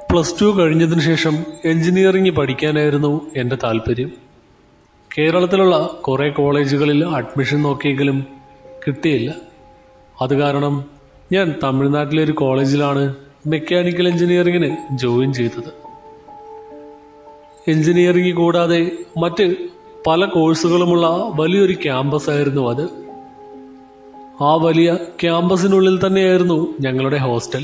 plus two കഴിഞ്ഞതിന് ശേഷം engineering പഠിക്കാനായിരുന്നു എൻ്റെ താല്പര്യം കേരളത്തിലുള്ള കുറേ കോളേജുകളിൽ അഡ്മിഷൻ നോക്കിയെങ്കിലും കിട്ടിയില്ല അത് കാരണം ഞാൻ തമിഴ്നാട്ടിലെ ഒരു കോളേജിലാണ് മെക്കാനിക്കൽ എഞ്ചിനീയറിംഗിന് ജോയിൻ ചെയ്തത് എഞ്ചിനീയറിംഗ് കൂടാതെ മറ്റ് പല കോഴ്സുകളുമുള്ള വലിയൊരു ക്യാമ്പസ് ആയിരുന്നു അത് ആ വലിയ ക്യാമ്പസിനുള്ളിൽ തന്നെയായിരുന്നു ഞങ്ങളുടെ ഹോസ്റ്റൽ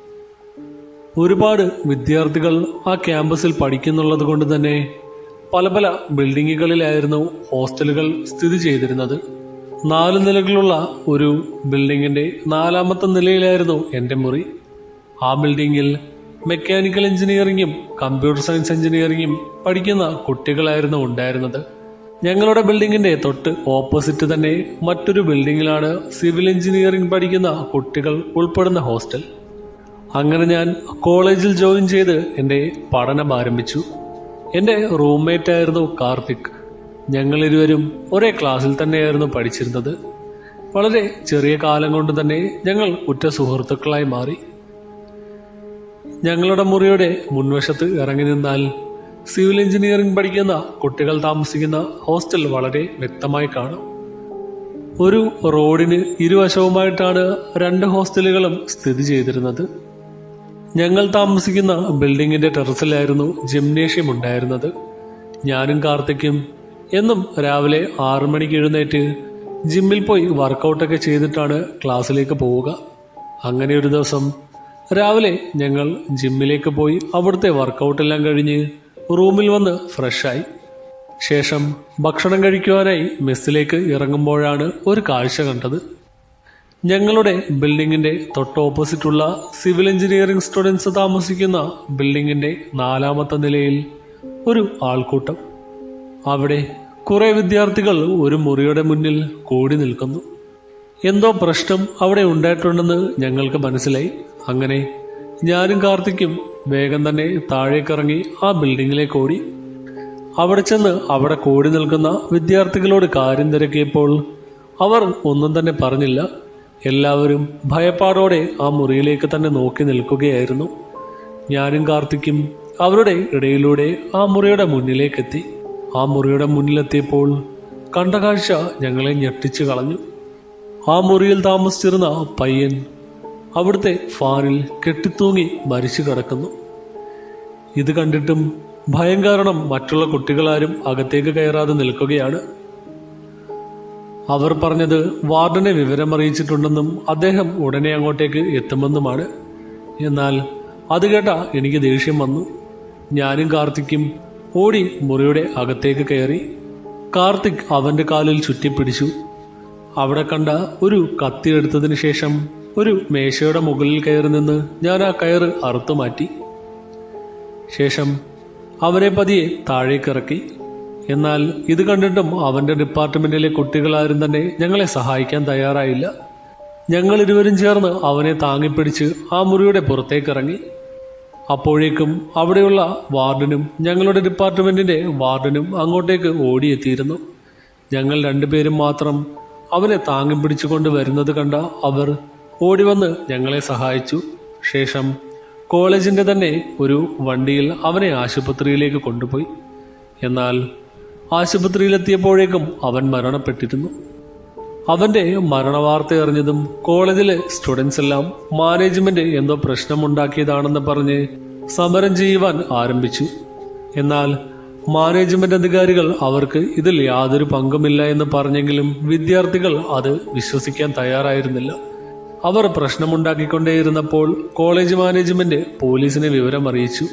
ഒരുപാട് വിദ്യാർത്ഥികൾ ആ ക്യാമ്പസിൽ പഠിക്കുന്നുള്ളത് കൊണ്ട് തന്നെ പല പല ബിൽഡിങ്ങുകളിലായിരുന്നു ഹോസ്റ്റലുകൾ സ്ഥിതി ചെയ്തിരുന്നത് നാല് നിലകളുള്ള ഒരു ബിൽഡിങ്ങിന്റെ നാലാമത്തെ നിലയിലായിരുന്നു എൻ്റെ മുറി ആ ബിൽഡിങ്ങിൽ മെക്കാനിക്കൽ എഞ്ചിനീയറിംഗും കമ്പ്യൂട്ടർ സയൻസ് എഞ്ചിനീയറിംഗും പഠിക്കുന്ന കുട്ടികളായിരുന്നു ഉണ്ടായിരുന്നത് ഞങ്ങളുടെ ബിൽഡിങ്ങിന്റെ തൊട്ട് ഓപ്പോസിറ്റ് തന്നെ മറ്റൊരു ബിൽഡിങ്ങിലാണ് സിവിൽ എഞ്ചിനീയറിംഗ് പഠിക്കുന്ന കുട്ടികൾ ഉൾപ്പെടുന്ന ഹോസ്റ്റൽ അങ്ങനെ ഞാൻ കോളേജിൽ ജോയിൻ ചെയ്ത് എൻ്റെ പഠനം ആരംഭിച്ചു എൻ്റെ റൂംമേറ്റ് ആയിരുന്നു കാർത്തിക് ഞങ്ങൾ ഇരുവരും ഒരേ ക്ലാസ്സിൽ തന്നെയായിരുന്നു പഠിച്ചിരുന്നത് വളരെ ചെറിയ കാലം കൊണ്ട് തന്നെ ഞങ്ങൾ ഉറ്റ സുഹൃത്തുക്കളായി മാറി ഞങ്ങളുടെ മുറിയുടെ മുൻവശത്ത് ഇറങ്ങി നിന്നാൽ സിവിൽ എഞ്ചിനീയറിംഗ് പഠിക്കുന്ന കുട്ടികൾ താമസിക്കുന്ന ഹോസ്റ്റൽ വളരെ വ്യക്തമായി കാണാം ഒരു റോഡിന് ഇരുവശവുമായിട്ടാണ് രണ്ട് ഹോസ്റ്റലുകളും സ്ഥിതി ചെയ്തിരുന്നത് ഞങ്ങൾ താമസിക്കുന്ന ബിൽഡിങ്ങിന്റെ ടെറസിലായിരുന്നു ജിംനേഷ്യം ഉണ്ടായിരുന്നത് ഞാനും കാർത്തിക്കും എന്നും രാവിലെ ആറു മണിക്ക് എഴുന്നേറ്റ് ജിമ്മിൽ പോയി വർക്കൗട്ടൊക്കെ ചെയ്തിട്ടാണ് ക്ലാസ്സിലേക്ക് പോവുക അങ്ങനെ ഒരു ദിവസം രാവിലെ ഞങ്ങൾ ജിമ്മിലേക്ക് പോയി അവിടുത്തെ വർക്കൗട്ടെല്ലാം കഴിഞ്ഞ് റൂമിൽ വന്ന് ഫ്രഷായി ശേഷം ഭക്ഷണം കഴിക്കുവാനായി മെസ്സിലേക്ക് ഇറങ്ങുമ്പോഴാണ് ഒരു കാഴ്ച കണ്ടത് ഞങ്ങളുടെ ബിൽഡിങ്ങിന്റെ തൊട്ട് ഓപ്പോസിറ്റുള്ള സിവിൽ എഞ്ചിനീയറിംഗ് സ്റ്റുഡൻസ് താമസിക്കുന്ന ബിൽഡിങ്ങിന്റെ നാലാമത്തെ നിലയിൽ ഒരു ആൾക്കൂട്ടം അവിടെ കുറെ വിദ്യാർത്ഥികൾ ഒരു മുറിയുടെ മുന്നിൽ കൂടി നിൽക്കുന്നു എന്തോ പ്രശ്നം അവിടെ ഉണ്ടായിട്ടുണ്ടെന്ന് ഞങ്ങൾക്ക് മനസ്സിലായി അങ്ങനെ ഞാനും കാർത്തിക്കും വേഗം തന്നെ താഴേക്കിറങ്ങി ആ ബിൽഡിങ്ങിലേക്ക് ഓടി അവിടെ ചെന്ന് അവിടെ കൂടി നിൽക്കുന്ന വിദ്യാർത്ഥികളോട് കാര്യം തിരക്കിയപ്പോൾ അവർ ഒന്നും തന്നെ പറഞ്ഞില്ല എല്ലാവരും ഭയപ്പാടോടെ ആ മുറിയിലേക്ക് തന്നെ നോക്കി നിൽക്കുകയായിരുന്നു ഞാനും കാർത്തിക്കും അവരുടെ ഇടയിലൂടെ ആ മുറിയുടെ മുന്നിലേക്കെത്തി ആ മുറിയുടെ മുന്നിലെത്തിയപ്പോൾ കണ്ട കാഴ്ച ഞങ്ങളെ ഞെട്ടിച്ചു കളഞ്ഞു ആ മുറിയിൽ താമസിച്ചിരുന്ന പയ്യൻ അവിടുത്തെ ഫാനിൽ കെട്ടിത്തൂങ്ങി മരിച്ചു കിടക്കുന്നു ഇത് കണ്ടിട്ടും ഭയം കാരണം മറ്റുള്ള കുട്ടികളാരും അകത്തേക്ക് കയറാതെ നിൽക്കുകയാണ് അവർ പറഞ്ഞത് വാർഡനെ വിവരം അറിയിച്ചിട്ടുണ്ടെന്നും അദ്ദേഹം ഉടനെ അങ്ങോട്ടേക്ക് എത്തുമെന്നുമാണ് എന്നാൽ അത് കേട്ട എനിക്ക് ദേഷ്യം വന്നു ഞാനും കാർത്തിക്കും ഓടി മുറിയുടെ അകത്തേക്ക് കയറി കാർത്തിക് അവന്റെ കാലിൽ ചുറ്റിപ്പിടിച്ചു അവിടെ കണ്ട ഒരു കത്തി എടുത്തതിന് ശേഷം ഒരു മേശയുടെ മുകളിൽ കയറി നിന്ന് ഞാൻ ആ കയറ് അറുത്തു മാറ്റി ശേഷം അവനെ പതിയെ താഴേക്കിറക്കി എന്നാൽ ഇത് കണ്ടിട്ടും അവന്റെ ഡിപ്പാർട്ട്മെന്റിലെ കുട്ടികളാരും തന്നെ ഞങ്ങളെ സഹായിക്കാൻ തയ്യാറായില്ല ഞങ്ങൾ ഇരുവരും ചേർന്ന് അവനെ താങ്ങിപ്പിടിച്ച് ആ മുറിയുടെ പുറത്തേക്കിറങ്ങി അപ്പോഴേക്കും അവിടെയുള്ള വാർഡനും ഞങ്ങളുടെ ഡിപ്പാർട്ട്മെന്റിന്റെ വാർഡനും അങ്ങോട്ടേക്ക് ഓടിയെത്തിയിരുന്നു ഞങ്ങൾ രണ്ടുപേരും മാത്രം അവനെ താങ്ങി പിടിച്ചുകൊണ്ട് വരുന്നത് കണ്ട അവർ ഓടിവന്ന് ഞങ്ങളെ സഹായിച്ചു ശേഷം കോളേജിന്റെ തന്നെ ഒരു വണ്ടിയിൽ അവനെ ആശുപത്രിയിലേക്ക് കൊണ്ടുപോയി എന്നാൽ ആശുപത്രിയിലെത്തിയപ്പോഴേക്കും അവൻ മരണപ്പെട്ടിരുന്നു അവന്റെ മരണവാർത്ത അറിഞ്ഞതും കോളേജിലെ സ്റ്റുഡൻസ് എല്ലാം മാനേജ്മെന്റ് എന്തോ പ്രശ്നമുണ്ടാക്കിയതാണെന്ന് പറഞ്ഞ് സമരം ചെയ്യുവാൻ ആരംഭിച്ചു എന്നാൽ മാനേജ്മെന്റ് അധികാരികൾ അവർക്ക് ഇതിൽ യാതൊരു പങ്കുമില്ല എന്ന് പറഞ്ഞെങ്കിലും വിദ്യാർത്ഥികൾ അത് വിശ്വസിക്കാൻ തയ്യാറായിരുന്നില്ല അവർ പ്രശ്നമുണ്ടാക്കിക്കൊണ്ടേയിരുന്നപ്പോൾ കോളേജ് മാനേജ്മെന്റ് പോലീസിനെ വിവരം അറിയിച്ചു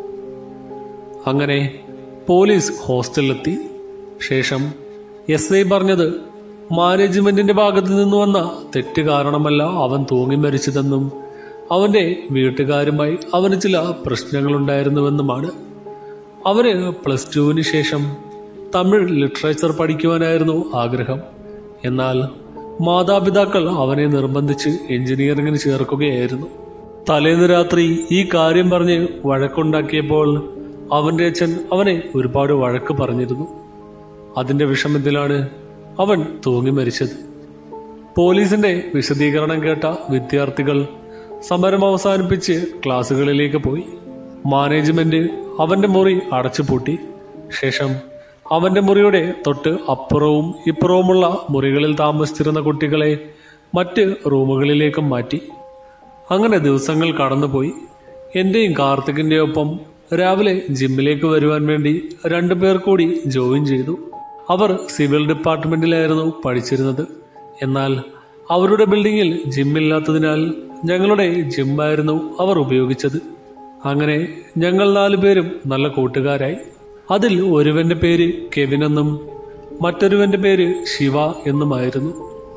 അങ്ങനെ പോലീസ് ഹോസ്റ്റലിലെത്തി ശേഷം എസ് ഐ പറഞ്ഞത് മാനേജ്മെന്റിന്റെ ഭാഗത്തു നിന്ന് വന്ന തെറ്റ് കാരണമല്ല അവൻ തൂങ്ങി മരിച്ചതെന്നും അവന്റെ വീട്ടുകാരുമായി അവന് ചില പ്രശ്നങ്ങളുണ്ടായിരുന്നുവെന്നുമാണ് അവന് പ്ലസ് ടുവിന് ശേഷം തമിഴ് ലിറ്ററേച്ചർ പഠിക്കുവാനായിരുന്നു ആഗ്രഹം എന്നാൽ മാതാപിതാക്കൾ അവനെ നിർബന്ധിച്ച് എഞ്ചിനീയറിംഗിന് ചേർക്കുകയായിരുന്നു തലേന്ന് രാത്രി ഈ കാര്യം പറഞ്ഞ് വഴക്കുണ്ടാക്കിയപ്പോൾ അവന്റെ അച്ഛൻ അവനെ ഒരുപാട് വഴക്ക് പറഞ്ഞിരുന്നു അതിന്റെ വിഷമത്തിലാണ് അവൻ തൂങ്ങി മരിച്ചത് പോലീസിന്റെ വിശദീകരണം കേട്ട വിദ്യാർത്ഥികൾ സമരം അവസാനിപ്പിച്ച് ക്ലാസ്സുകളിലേക്ക് പോയി മാനേജ്മെന്റ് അവന്റെ മുറി അടച്ചുപൂട്ടി ശേഷം അവന്റെ മുറിയുടെ തൊട്ട് അപ്പുറവും ഇപ്പുറവുമുള്ള മുറികളിൽ താമസിച്ചിരുന്ന കുട്ടികളെ മറ്റ് റൂമുകളിലേക്കും മാറ്റി അങ്ങനെ ദിവസങ്ങൾ കടന്നുപോയി എന്റെയും കാർത്തികിന്റെ ഒപ്പം രാവിലെ ജിമ്മിലേക്ക് വരുവാൻ വേണ്ടി രണ്ടുപേർ കൂടി ജോയിൻ ചെയ്തു അവർ സിവിൽ ഡിപ്പാർട്ട്മെന്റിലായിരുന്നു പഠിച്ചിരുന്നത് എന്നാൽ അവരുടെ ബിൽഡിങ്ങിൽ ജിമ്മില്ലാത്തതിനാൽ ഞങ്ങളുടെ ജിമ്മായിരുന്നു അവർ ഉപയോഗിച്ചത് അങ്ങനെ ഞങ്ങൾ നാലുപേരും നല്ല കൂട്ടുകാരായി അതിൽ ഒരുവന്റെ പേര് കെവിൻ എന്നും മറ്റൊരുവന്റെ പേര് ശിവ എന്നുമായിരുന്നു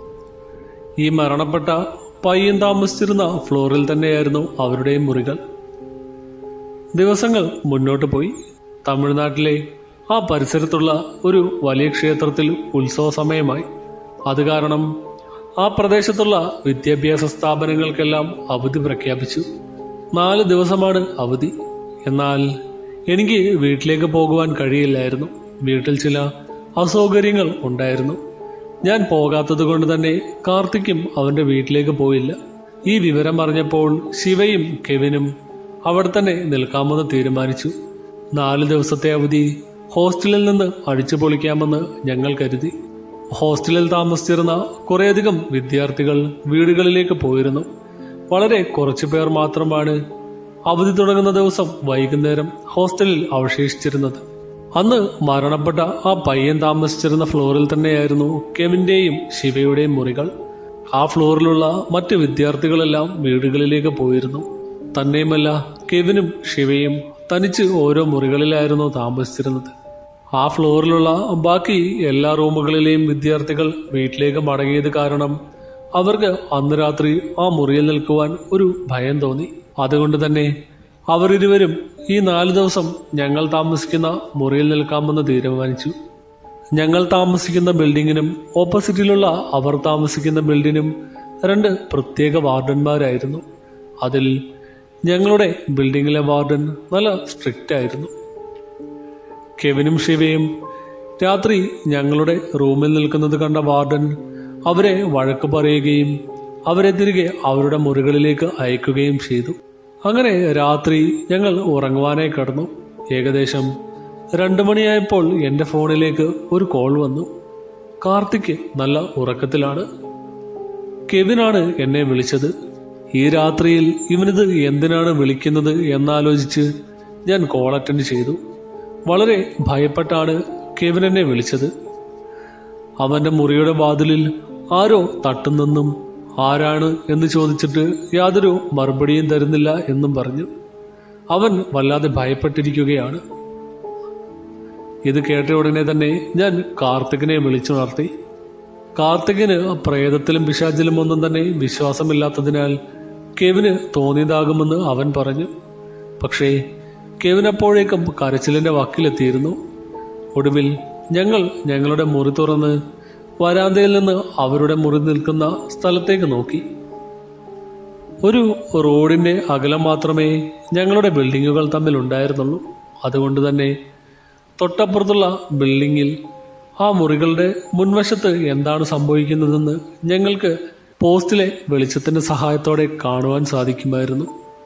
ഈ മരണപ്പെട്ട പയ്യൻ താമസിച്ചിരുന്ന ഫ്ലോറിൽ തന്നെയായിരുന്നു അവരുടെയും മുറികൾ ദിവസങ്ങൾ മുന്നോട്ട് പോയി തമിഴ്നാട്ടിലെ ആ പരിസരത്തുള്ള ഒരു വലിയ ക്ഷേത്രത്തിൽ ഉത്സവ സമയമായി അത് കാരണം ആ പ്രദേശത്തുള്ള വിദ്യാഭ്യാസ സ്ഥാപനങ്ങൾക്കെല്ലാം അവധി പ്രഖ്യാപിച്ചു നാല് ദിവസമാണ് അവധി എന്നാൽ എനിക്ക് വീട്ടിലേക്ക് പോകുവാൻ കഴിയില്ലായിരുന്നു വീട്ടിൽ ചില അസൗകര്യങ്ങൾ ഉണ്ടായിരുന്നു ഞാൻ പോകാത്തത് കൊണ്ട് തന്നെ കാർത്തിക്കും അവന്റെ വീട്ടിലേക്ക് പോയില്ല ഈ വിവരം അറിഞ്ഞപ്പോൾ ശിവയും കെവിനും അവിടെ തന്നെ നിൽക്കാമെന്ന് തീരുമാനിച്ചു നാല് ദിവസത്തെ അവധി ഹോസ്റ്റലിൽ നിന്ന് അടിച്ചു പൊളിക്കാമെന്ന് ഞങ്ങൾ കരുതി ഹോസ്റ്റലിൽ താമസിച്ചിരുന്ന കുറേയധികം വിദ്യാർത്ഥികൾ വീടുകളിലേക്ക് പോയിരുന്നു വളരെ കുറച്ചു പേർ മാത്രമാണ് അവധി തുടങ്ങുന്ന ദിവസം വൈകുന്നേരം ഹോസ്റ്റലിൽ അവശേഷിച്ചിരുന്നത് അന്ന് മരണപ്പെട്ട ആ പയ്യൻ താമസിച്ചിരുന്ന ഫ്ലോറിൽ തന്നെയായിരുന്നു കെവിന്റെയും ശിവയുടെയും മുറികൾ ആ ഫ്ലോറിലുള്ള മറ്റ് വിദ്യാർത്ഥികളെല്ലാം വീടുകളിലേക്ക് പോയിരുന്നു തന്നെയുമല്ല കെവിനും ശിവയും തനിച്ച് ഓരോ മുറികളിലായിരുന്നു താമസിച്ചിരുന്നത് ആ ഫ്ലോറിലുള്ള ബാക്കി എല്ലാ റൂമുകളിലെയും വിദ്യാർത്ഥികൾ വീട്ടിലേക്ക് മടങ്ങിയത് കാരണം അവർക്ക് അന്ന് രാത്രി ആ മുറിയിൽ നിൽക്കുവാൻ ഒരു ഭയം തോന്നി അതുകൊണ്ട് തന്നെ അവരിരുവരും ഈ നാല് ദിവസം ഞങ്ങൾ താമസിക്കുന്ന മുറിയിൽ നിൽക്കാമെന്ന് തീരുമാനിച്ചു ഞങ്ങൾ താമസിക്കുന്ന ബിൽഡിങ്ങിനും ഓപ്പോസിറ്റിലുള്ള അവർ താമസിക്കുന്ന ബിൽഡിങ്ങിനും രണ്ട് പ്രത്യേക വാർഡന്മാരായിരുന്നു അതിൽ ഞങ്ങളുടെ ബിൽഡിങ്ങിലെ വാർഡൻ നല്ല സ്ട്രിക്റ്റ് ആയിരുന്നു കെവിനും ശിവയും രാത്രി ഞങ്ങളുടെ റൂമിൽ നിൽക്കുന്നത് കണ്ട വാർഡൻ അവരെ വഴക്ക് പറയുകയും അവരെ തിരികെ അവരുടെ മുറികളിലേക്ക് അയക്കുകയും ചെയ്തു അങ്ങനെ രാത്രി ഞങ്ങൾ ഉറങ്ങുവാനായി കിടന്നു ഏകദേശം രണ്ടു മണിയായപ്പോൾ എൻ്റെ ഫോണിലേക്ക് ഒരു കോൾ വന്നു കാർത്തിക് നല്ല ഉറക്കത്തിലാണ് കെവിനാണ് എന്നെ വിളിച്ചത് ഈ രാത്രിയിൽ ഇവനിത് എന്തിനാണ് വിളിക്കുന്നത് എന്നാലോചിച്ച് ഞാൻ കോൾ അറ്റൻഡ് ചെയ്തു വളരെ ഭയപ്പെട്ടാണ് കെവിൻ എന്നെ വിളിച്ചത് അവന്റെ മുറിയുടെ വാതിലിൽ ആരോ തട്ടുന്നെന്നും ആരാണ് എന്ന് ചോദിച്ചിട്ട് യാതൊരു മറുപടിയും തരുന്നില്ല എന്നും പറഞ്ഞു അവൻ വല്ലാതെ ഭയപ്പെട്ടിരിക്കുകയാണ് ഇത് കേട്ട ഉടനെ തന്നെ ഞാൻ കാർത്തികിനെ വിളിച്ചുണർത്തി കാർത്തികിന് പ്രേതത്തിലും പിശാചിലും ഒന്നും തന്നെ വിശ്വാസമില്ലാത്തതിനാൽ കെവിന് തോന്നിയതാകുമെന്ന് അവൻ പറഞ്ഞു പക്ഷേ കെവിൻ അപ്പോഴേക്കും കരച്ചിലിന്റെ വക്കിലെത്തിയിരുന്നു ഒടുവിൽ ഞങ്ങൾ ഞങ്ങളുടെ മുറി തുറന്ന് വരാന്തയിൽ നിന്ന് അവരുടെ മുറി നിൽക്കുന്ന സ്ഥലത്തേക്ക് നോക്കി ഒരു റോഡിന്റെ അകലം മാത്രമേ ഞങ്ങളുടെ ബിൽഡിങ്ങുകൾ തമ്മിൽ ഉണ്ടായിരുന്നുള്ളൂ അതുകൊണ്ട് തന്നെ തൊട്ടപ്പുറത്തുള്ള ബിൽഡിങ്ങിൽ ആ മുറികളുടെ മുൻവശത്ത് എന്താണ് സംഭവിക്കുന്നതെന്ന് ഞങ്ങൾക്ക് പോസ്റ്റിലെ വെളിച്ചത്തിന്റെ സഹായത്തോടെ കാണുവാൻ സാധിക്കുമായിരുന്നു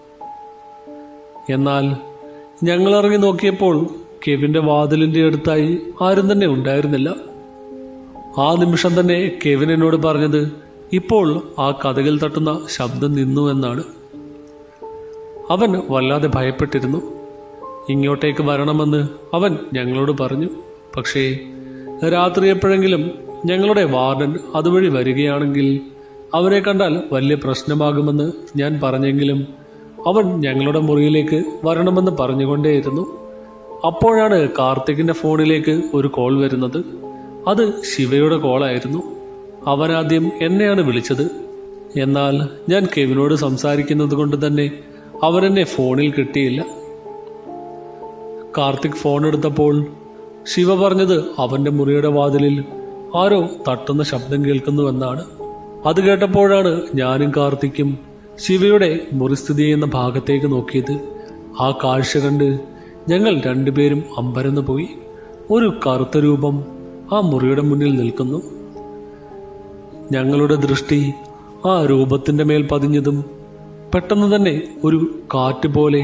എന്നാൽ ഞങ്ങൾ ഇറങ്ങി നോക്കിയപ്പോൾ കെവിന്റെ വാതിലിന്റെ അടുത്തായി ആരും തന്നെ ഉണ്ടായിരുന്നില്ല ആ നിമിഷം തന്നെ കെവിൻ എന്നോട് പറഞ്ഞത് ഇപ്പോൾ ആ കഥകിൽ തട്ടുന്ന ശബ്ദം നിന്നു എന്നാണ് അവൻ വല്ലാതെ ഭയപ്പെട്ടിരുന്നു ഇങ്ങോട്ടേക്ക് വരണമെന്ന് അവൻ ഞങ്ങളോട് പറഞ്ഞു പക്ഷേ രാത്രി എപ്പോഴെങ്കിലും ഞങ്ങളുടെ വാർഡൻ അതുവഴി വരികയാണെങ്കിൽ അവരെ കണ്ടാൽ വലിയ പ്രശ്നമാകുമെന്ന് ഞാൻ പറഞ്ഞെങ്കിലും അവൻ ഞങ്ങളുടെ മുറിയിലേക്ക് വരണമെന്ന് പറഞ്ഞുകൊണ്ടേയിരുന്നു അപ്പോഴാണ് കാർത്തികിന്റെ ഫോണിലേക്ക് ഒരു കോൾ വരുന്നത് അത് ശിവയുടെ കോളായിരുന്നു അവൻ ആദ്യം എന്നെയാണ് വിളിച്ചത് എന്നാൽ ഞാൻ കെവിനോട് സംസാരിക്കുന്നത് കൊണ്ട് തന്നെ അവനെന്നെ ഫോണിൽ കിട്ടിയില്ല കാർത്തിക് ഫോൺ എടുത്തപ്പോൾ ശിവ പറഞ്ഞത് അവന്റെ മുറിയുടെ വാതിലിൽ ആരോ തട്ടുന്ന ശബ്ദം കേൾക്കുന്നുവെന്നാണ് അത് കേട്ടപ്പോഴാണ് ഞാനും കാർത്തിക്കും ശിവയുടെ മുറി സ്ഥിതി ചെയ്യുന്ന ഭാഗത്തേക്ക് നോക്കിയത് ആ കാഴ്ച കണ്ട് ഞങ്ങൾ രണ്ടുപേരും അമ്പരന്ന് പോയി ഒരു കറുത്ത രൂപം ആ മുറിയുടെ മുന്നിൽ നിൽക്കുന്നു ഞങ്ങളുടെ ദൃഷ്ടി ആ രൂപത്തിന്റെ മേൽ പതിഞ്ഞതും പെട്ടെന്ന് തന്നെ ഒരു കാറ്റ് പോലെ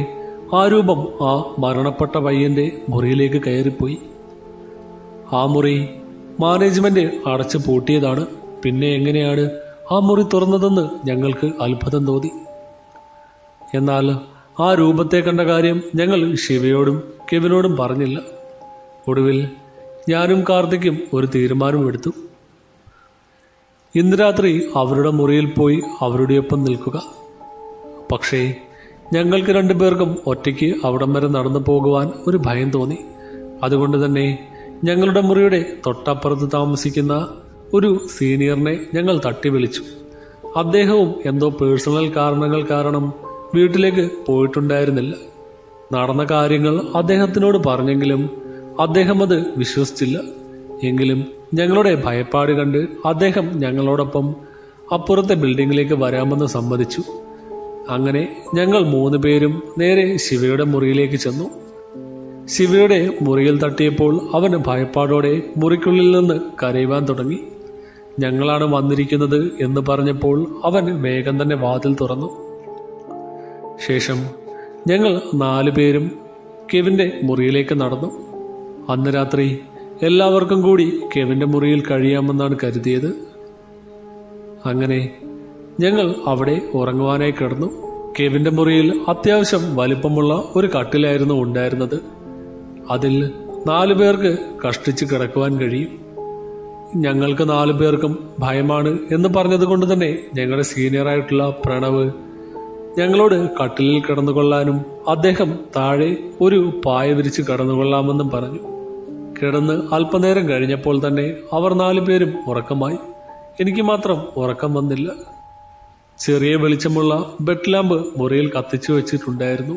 ആ രൂപം ആ മരണപ്പെട്ട പയ്യന്റെ മുറിയിലേക്ക് കയറിപ്പോയി ആ മുറി മാനേജ്മെന്റ് അടച്ചു പൂട്ടിയതാണ് പിന്നെ എങ്ങനെയാണ് ആ മുറി തുറന്നതെന്ന് ഞങ്ങൾക്ക് അത്ഭുതം തോന്നി എന്നാൽ ആ രൂപത്തെ കണ്ട കാര്യം ഞങ്ങൾ ശിവയോടും കെവിനോടും പറഞ്ഞില്ല ഒടുവിൽ ഞാനും കാർത്തിക്കും ഒരു തീരുമാനമെടുത്തു ഇന്ന് രാത്രി അവരുടെ മുറിയിൽ പോയി അവരുടെ ഒപ്പം നിൽക്കുക പക്ഷേ ഞങ്ങൾക്ക് രണ്ടുപേർക്കും ഒറ്റയ്ക്ക് അവിടം വരെ നടന്നു പോകുവാൻ ഒരു ഭയം തോന്നി അതുകൊണ്ട് തന്നെ ഞങ്ങളുടെ മുറിയുടെ തൊട്ടപ്പുറത്ത് താമസിക്കുന്ന ഒരു സീനിയറിനെ ഞങ്ങൾ തട്ടി വിളിച്ചു അദ്ദേഹവും എന്തോ പേഴ്സണൽ കാരണങ്ങൾ കാരണം വീട്ടിലേക്ക് പോയിട്ടുണ്ടായിരുന്നില്ല നടന്ന കാര്യങ്ങൾ അദ്ദേഹത്തിനോട് പറഞ്ഞെങ്കിലും അദ്ദേഹം അത് വിശ്വസിച്ചില്ല എങ്കിലും ഞങ്ങളുടെ ഭയപ്പാട് കണ്ട് അദ്ദേഹം ഞങ്ങളോടൊപ്പം അപ്പുറത്തെ ബിൽഡിങ്ങിലേക്ക് വരാമെന്ന് സമ്മതിച്ചു അങ്ങനെ ഞങ്ങൾ മൂന്ന് പേരും നേരെ ശിവയുടെ മുറിയിലേക്ക് ചെന്നു ശിവയുടെ മുറിയിൽ തട്ടിയപ്പോൾ അവൻ ഭയപ്പാടോടെ മുറിക്കുള്ളിൽ നിന്ന് കരയുവാൻ തുടങ്ങി ഞങ്ങളാണ് വന്നിരിക്കുന്നത് എന്ന് പറഞ്ഞപ്പോൾ അവൻ വേഗം തന്നെ വാതിൽ തുറന്നു ശേഷം ഞങ്ങൾ നാലു പേരും കെവിന്റെ മുറിയിലേക്ക് നടന്നു അന്ന് രാത്രി എല്ലാവർക്കും കൂടി കെവിന്റെ മുറിയിൽ കഴിയാമെന്നാണ് കരുതിയത് അങ്ങനെ ഞങ്ങൾ അവിടെ ഉറങ്ങുവാനായി കിടന്നു കെവിന്റെ മുറിയിൽ അത്യാവശ്യം വലിപ്പമുള്ള ഒരു കട്ടിലായിരുന്നു ഉണ്ടായിരുന്നത് അതിൽ നാലു പേർക്ക് കഷ്ടിച്ച് കിടക്കുവാൻ കഴിയും ഞങ്ങൾക്ക് നാലു പേർക്കും ഭയമാണ് എന്ന് പറഞ്ഞതുകൊണ്ട് തന്നെ ഞങ്ങളുടെ സീനിയറായിട്ടുള്ള പ്രണവ് ഞങ്ങളോട് കട്ടിലിൽ കിടന്നുകൊള്ളാനും അദ്ദേഹം താഴെ ഒരു പായ വിരിച്ച് കിടന്നുകൊള്ളാമെന്നും പറഞ്ഞു കിടന്ന് അല്പനേരം കഴിഞ്ഞപ്പോൾ തന്നെ അവർ നാലുപേരും ഉറക്കമായി എനിക്ക് മാത്രം ഉറക്കം വന്നില്ല ചെറിയ വെളിച്ചമുള്ള ബെഡ് ലാമ്പ് മുറിയിൽ കത്തിച്ചു വെച്ചിട്ടുണ്ടായിരുന്നു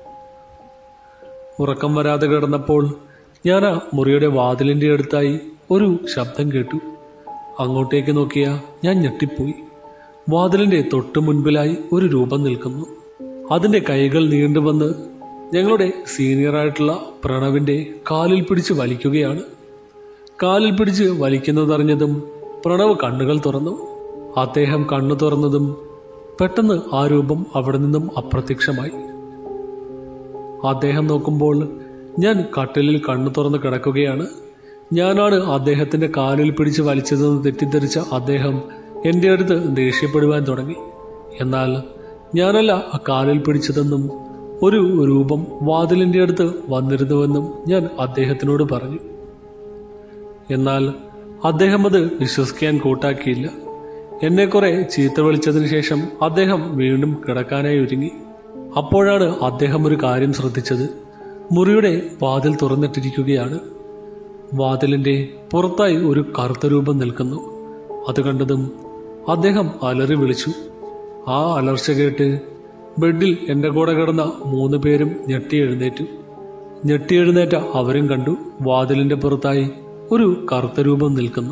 ഉറക്കം വരാതെ കിടന്നപ്പോൾ ഞാൻ ആ മുറിയുടെ വാതിലിന്റെ അടുത്തായി ഒരു ശബ്ദം കേട്ടു അങ്ങോട്ടേക്ക് നോക്കിയ ഞാൻ ഞെട്ടിപ്പോയി വാതിലിന്റെ തൊട്ടു മുൻപിലായി ഒരു രൂപം നിൽക്കുന്നു അതിന്റെ കൈകൾ നീണ്ടുവന്ന് ഞങ്ങളുടെ സീനിയറായിട്ടുള്ള പ്രണവിന്റെ കാലിൽ പിടിച്ച് വലിക്കുകയാണ് കാലിൽ പിടിച്ച് വലിക്കുന്നതറിഞ്ഞതും പ്രണവ് കണ്ണുകൾ തുറന്നു അദ്ദേഹം കണ്ണു തുറന്നതും പെട്ടെന്ന് ആ രൂപം അവിടെ നിന്നും അപ്രത്യക്ഷമായി അദ്ദേഹം നോക്കുമ്പോൾ ഞാൻ കട്ടിലിൽ കണ്ണു തുറന്ന് കിടക്കുകയാണ് ഞാനാണ് അദ്ദേഹത്തിന്റെ കാലിൽ പിടിച്ച് വലിച്ചതെന്ന് തെറ്റിദ്ധരിച്ച അദ്ദേഹം എൻ്റെ അടുത്ത് ദേഷ്യപ്പെടുവാൻ തുടങ്ങി എന്നാൽ ഞാനല്ല ആ കാലിൽ പിടിച്ചതെന്നും ഒരു രൂപം വാതിലിന്റെ അടുത്ത് വന്നിരുന്നുവെന്നും ഞാൻ അദ്ദേഹത്തിനോട് പറഞ്ഞു എന്നാൽ അദ്ദേഹം അത് വിശ്വസിക്കാൻ കൂട്ടാക്കിയില്ല എന്നെ കുറെ ചീത്ത വിളിച്ചതിന് ശേഷം അദ്ദേഹം വീണ്ടും കിടക്കാനായി ഒരുങ്ങി അപ്പോഴാണ് അദ്ദേഹം ഒരു കാര്യം ശ്രദ്ധിച്ചത് മുറിയുടെ വാതിൽ തുറന്നിട്ടിരിക്കുകയാണ് വാതിലിന്റെ പുറത്തായി ഒരു കറുത്ത രൂപം നിൽക്കുന്നു അത് കണ്ടതും അദ്ദേഹം അലറി വിളിച്ചു ആ അലർച്ച കേട്ട് ബെഡിൽ എൻ്റെ കൂടെ കിടന്ന മൂന്ന് പേരും ഞെട്ടി എഴുന്നേറ്റു ഞെട്ടി എഴുന്നേറ്റ അവരും കണ്ടു വാതിലിന്റെ പുറത്തായി ഒരു കറുത്ത രൂപം നിൽക്കുന്നു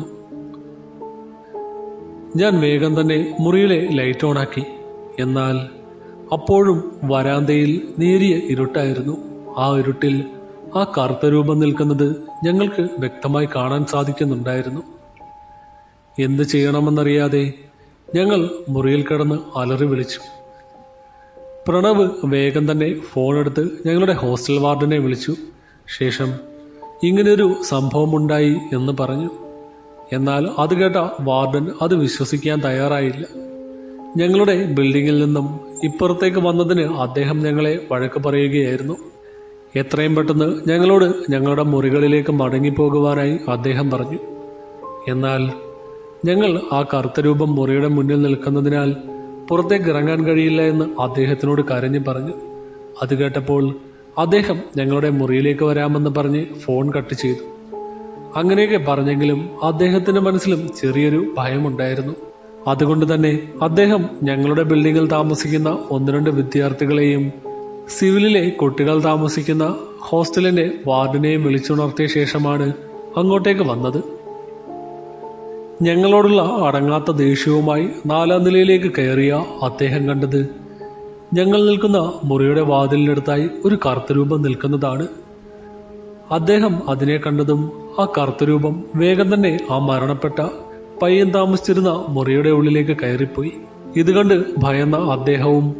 ഞാൻ വേഗം തന്നെ മുറിയിലെ ലൈറ്റ് ഓണാക്കി എന്നാൽ അപ്പോഴും വരാന്തയിൽ നേരിയ ഇരുട്ടായിരുന്നു ആ ഇരുട്ടിൽ ആ കറുത്ത രൂപം നിൽക്കുന്നത് ഞങ്ങൾക്ക് വ്യക്തമായി കാണാൻ സാധിക്കുന്നുണ്ടായിരുന്നു എന്ത് ചെയ്യണമെന്നറിയാതെ ഞങ്ങൾ മുറിയിൽ കിടന്ന് അലറി വിളിച്ചു പ്രണവ് വേഗം തന്നെ ഫോൺ എടുത്ത് ഞങ്ങളുടെ ഹോസ്റ്റൽ വാർഡനെ വിളിച്ചു ശേഷം ഇങ്ങനൊരു സംഭവമുണ്ടായി എന്ന് പറഞ്ഞു എന്നാൽ അത് കേട്ട വാർഡൻ അത് വിശ്വസിക്കാൻ തയ്യാറായില്ല ഞങ്ങളുടെ ബിൽഡിങ്ങിൽ നിന്നും ഇപ്പുറത്തേക്ക് വന്നതിന് അദ്ദേഹം ഞങ്ങളെ വഴക്ക് പറയുകയായിരുന്നു എത്രയും പെട്ടെന്ന് ഞങ്ങളോട് ഞങ്ങളുടെ മുറികളിലേക്ക് മടങ്ങിപ്പോകുവാനായി അദ്ദേഹം പറഞ്ഞു എന്നാൽ ഞങ്ങൾ ആ കറുത്ത രൂപം മുറിയുടെ മുന്നിൽ നിൽക്കുന്നതിനാൽ പുറത്തേക്ക് ഇറങ്ങാൻ കഴിയില്ല എന്ന് അദ്ദേഹത്തിനോട് കരഞ്ഞു പറഞ്ഞു അത് കേട്ടപ്പോൾ അദ്ദേഹം ഞങ്ങളുടെ മുറിയിലേക്ക് വരാമെന്ന് പറഞ്ഞ് ഫോൺ കട്ട് ചെയ്തു അങ്ങനെയൊക്കെ പറഞ്ഞെങ്കിലും അദ്ദേഹത്തിന്റെ മനസ്സിലും ചെറിയൊരു ഭയമുണ്ടായിരുന്നു അതുകൊണ്ട് തന്നെ അദ്ദേഹം ഞങ്ങളുടെ ബിൽഡിങ്ങിൽ താമസിക്കുന്ന ഒന്ന് രണ്ട് വിദ്യാർത്ഥികളെയും സിവിലിലെ കുട്ടികൾ താമസിക്കുന്ന ഹോസ്റ്റലിന്റെ വാർഡിനെയും വിളിച്ചുണർത്തിയ ശേഷമാണ് അങ്ങോട്ടേക്ക് വന്നത് ഞങ്ങളോടുള്ള അടങ്ങാത്ത ദേഷ്യവുമായി നാലാം നിലയിലേക്ക് കയറിയ അദ്ദേഹം കണ്ടത് ഞങ്ങൾ നിൽക്കുന്ന മുറിയുടെ വാതിലിനടുത്തായി ഒരു കറുത്ത രൂപം നിൽക്കുന്നതാണ് അദ്ദേഹം അതിനെ കണ്ടതും ആ കറുത്ത രൂപം വേഗം തന്നെ ആ മരണപ്പെട്ട പയ്യൻ താമസിച്ചിരുന്ന മുറിയുടെ ഉള്ളിലേക്ക് കയറിപ്പോയി ഇത് കണ്ട് ഭയന്ന അദ്ദേഹവും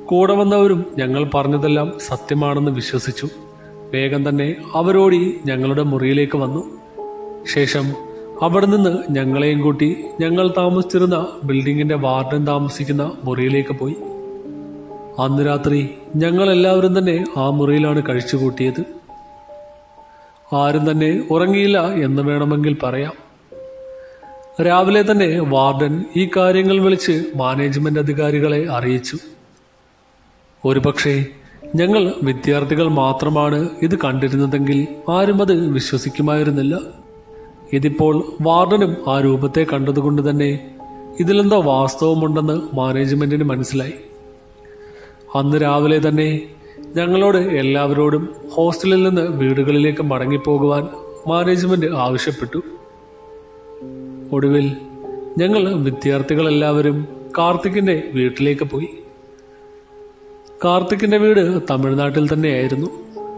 കൂടെ വന്നവരും ഞങ്ങൾ പറഞ്ഞതെല്ലാം സത്യമാണെന്ന് വിശ്വസിച്ചു വേഗം തന്നെ അവരോടി ഞങ്ങളുടെ മുറിയിലേക്ക് വന്നു ശേഷം അവിടെ നിന്ന് ഞങ്ങളെയും കൂട്ടി ഞങ്ങൾ താമസിച്ചിരുന്ന ബിൽഡിങ്ങിന്റെ വാർഡൻ താമസിക്കുന്ന മുറിയിലേക്ക് പോയി അന്ന് രാത്രി ഞങ്ങൾ എല്ലാവരും തന്നെ ആ മുറിയിലാണ് കഴിച്ചുകൂട്ടിയത് ആരും തന്നെ ഉറങ്ങിയില്ല എന്ന് വേണമെങ്കിൽ പറയാം രാവിലെ തന്നെ വാർഡൻ ഈ കാര്യങ്ങൾ വിളിച്ച് മാനേജ്മെന്റ് അധികാരികളെ അറിയിച്ചു ഒരുപക്ഷെ ഞങ്ങൾ വിദ്യാർത്ഥികൾ മാത്രമാണ് ഇത് കണ്ടിരുന്നതെങ്കിൽ ആരും അത് വിശ്വസിക്കുമായിരുന്നില്ല ഇതിപ്പോൾ വാർഡനും ആ രൂപത്തെ കണ്ടതുകൊണ്ട് തന്നെ ഇതിലെന്തോ വാസ്തവമുണ്ടെന്ന് മാനേജ്മെന്റിന് മനസ്സിലായി അന്ന് രാവിലെ തന്നെ ഞങ്ങളോട് എല്ലാവരോടും ഹോസ്റ്റലിൽ നിന്ന് വീടുകളിലേക്ക് മടങ്ങിപ്പോകുവാൻ മാനേജ്മെന്റ് ആവശ്യപ്പെട്ടു ഒടുവിൽ ഞങ്ങൾ വിദ്യാർത്ഥികളെല്ലാവരും കാർത്തിക്കിന്റെ വീട്ടിലേക്ക് പോയി കാർത്തിക്കിന്റെ വീട് തമിഴ്നാട്ടിൽ തന്നെയായിരുന്നു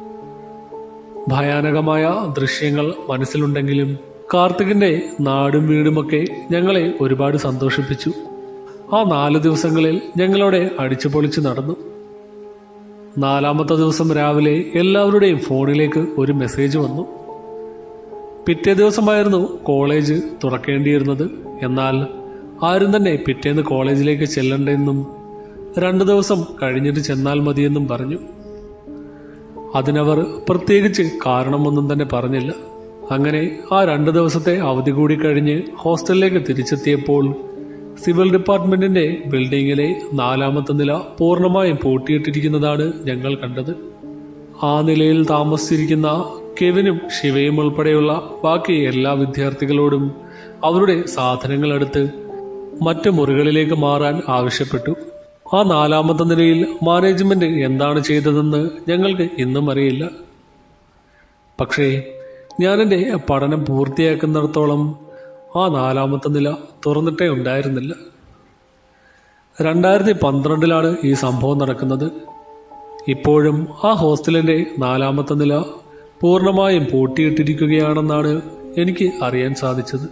ഭയാനകമായ ദൃശ്യങ്ങൾ മനസ്സിലുണ്ടെങ്കിലും കാർത്തികിന്റെ നാടും വീടുമൊക്കെ ഞങ്ങളെ ഒരുപാട് സന്തോഷിപ്പിച്ചു ആ നാല് ദിവസങ്ങളിൽ ഞങ്ങളവിടെ അടിച്ചു പൊളിച്ച് നടന്നു നാലാമത്തെ ദിവസം രാവിലെ എല്ലാവരുടെയും ഫോണിലേക്ക് ഒരു മെസ്സേജ് വന്നു പിറ്റേ ദിവസമായിരുന്നു കോളേജ് തുറക്കേണ്ടിയിരുന്നത് എന്നാൽ ആരും തന്നെ പിറ്റേന്ന് കോളേജിലേക്ക് ചെല്ലണ്ടെന്നും രണ്ടു ദിവസം കഴിഞ്ഞിട്ട് ചെന്നാൽ മതിയെന്നും പറഞ്ഞു അതിനവർ പ്രത്യേകിച്ച് കാരണമൊന്നും തന്നെ പറഞ്ഞില്ല അങ്ങനെ ആ രണ്ട് ദിവസത്തെ അവധി കൂടി കഴിഞ്ഞ് ഹോസ്റ്റലിലേക്ക് തിരിച്ചെത്തിയപ്പോൾ സിവിൽ ഡിപ്പാർട്ട്മെന്റിന്റെ ബിൽഡിങ്ങിലെ നാലാമത്തെ നില പൂർണ്ണമായും പൂട്ടിയിട്ടിരിക്കുന്നതാണ് ഞങ്ങൾ കണ്ടത് ആ നിലയിൽ താമസിച്ചിരിക്കുന്ന കെവിനും ശിവയും ഉൾപ്പെടെയുള്ള ബാക്കി എല്ലാ വിദ്യാർത്ഥികളോടും അവരുടെ സാധനങ്ങൾ എടുത്ത് മറ്റു മുറികളിലേക്ക് മാറാൻ ആവശ്യപ്പെട്ടു ആ നാലാമത്തെ നിലയിൽ മാനേജ്മെന്റ് എന്താണ് ചെയ്തതെന്ന് ഞങ്ങൾക്ക് ഇന്നും അറിയില്ല പക്ഷേ ഞാൻ എൻ്റെ പഠനം പൂർത്തിയാക്കുന്നിടത്തോളം ആ നാലാമത്തെ നില തുറന്നിട്ടേ ഉണ്ടായിരുന്നില്ല രണ്ടായിരത്തി പന്ത്രണ്ടിലാണ് ഈ സംഭവം നടക്കുന്നത് ഇപ്പോഴും ആ ഹോസ്റ്റലിന്റെ നാലാമത്തെ നില പൂർണ്ണമായും പൂട്ടിയിട്ടിരിക്കുകയാണെന്നാണ് എനിക്ക് അറിയാൻ സാധിച്ചത്